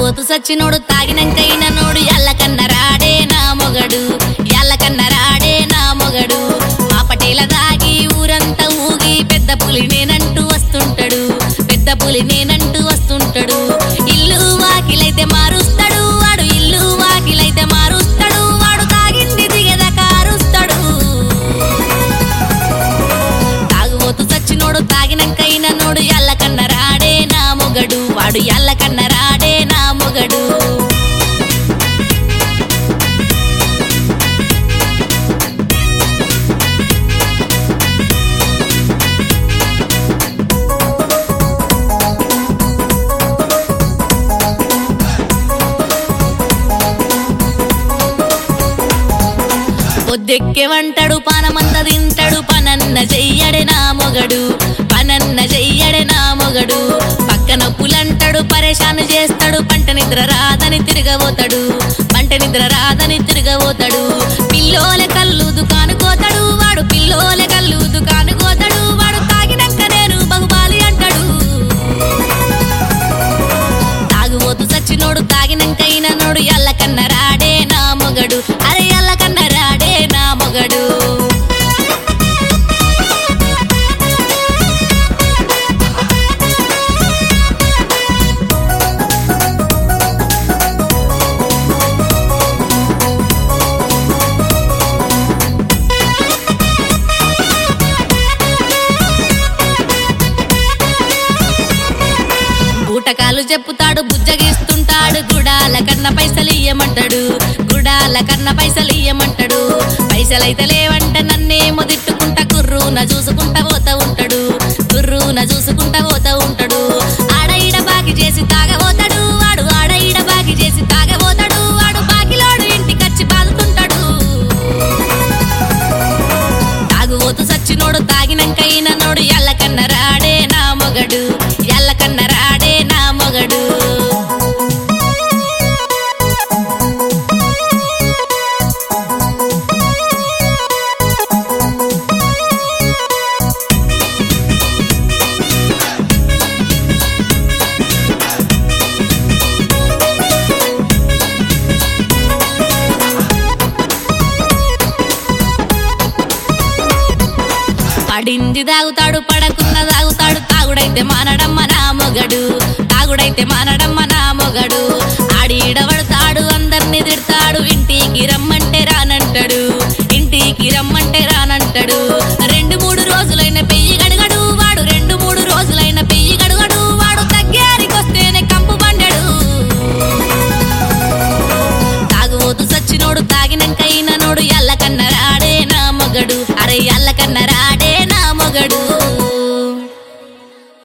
తాగుబోతు సచ్చినోడు తాగినంకైన నోడు ఎల్లకన్న రాడే నా మొగడు ఎల్లకన్న రాడే నా మొగడు మా పటేల దాగి ఊరంతా ఊగి పెద్ద పులి నేనంటూ వస్తుంటాడు పెద్ద పులి నేనంటూ వస్తుంటాడు ఇల్లు వాకిలైతే మారుస్తాడు వాడు ఇల్లు వాకిలైతే మారుస్తాడు వాడు తాగింది దిగేదా కారుస్తాడు తాగుబోతు చచ్చినోడు తాగినంకైన నోడు ఎల్లకన్న రాడే నా మొగడు వాడు ఎల్లకన్న రాడే నా మొగడు పొద్దెక్కే వంటడు పానమంత తింటాడు పనన్న చెయ్యడే నా మొగడు పనన్న చెయ్యడే నా మొగడు పక్కన పులంటాడు పరేషాను చేస్తాడు పంట నిద్ర రాదని తిరగబోతాడు పంట నిద్ర రాదని తిరగబోతాడు పిల్లోలే కళ్ళు దుకానుకోతాడు వాడు పిల్లోలే కళ్ళు దుకానుకోతాడు వాడు తాగినాక నేను బహుబాలి అంటాడు తాగుబోతు సచ్చినోడు తాగినంకైన నోడు ఎల్లకన్న రాడే నా మొగడు అరే ఎల్లకన్న రాడే నా మొగడు బూటకాలు చెప్పుతాడు బుజ్జగిస్తుంటాడు గుడాల కన్న పైసలు ఇయ్యమంటాడు గుడాల కన్న పైసలు ఇయ్యమంటాడు పైసలైతే లేవంట నన్నేమో తిట్టుకుంటా కుర్రూన చూసుకుంటా పోతా ఉంటాడు కుర్రూన చూసుకుంటా పోతా ఉంటాడు ఆడ ఈడ బాకి చేసి తాగబోతాడు వాడు ఆడ ఈడ బాకి చేసి తాగబోతాడు వాడు బాకిలోడు ఇంటికచ్చి బాదుతుంటాడు తాగుబోతు సచ్చినోడు తాగినంకైన నోడు ఎల్లకన్న రాడే నా మొగడు ఎల్లకన్న రాడే నా మొగడు పడింది తాగుతాడు పడకున్న తాగుతాడు తాగుడైతే మానడమ్మ నా మొగడు తాగుడైతే మానడమ్మ నా మొగడు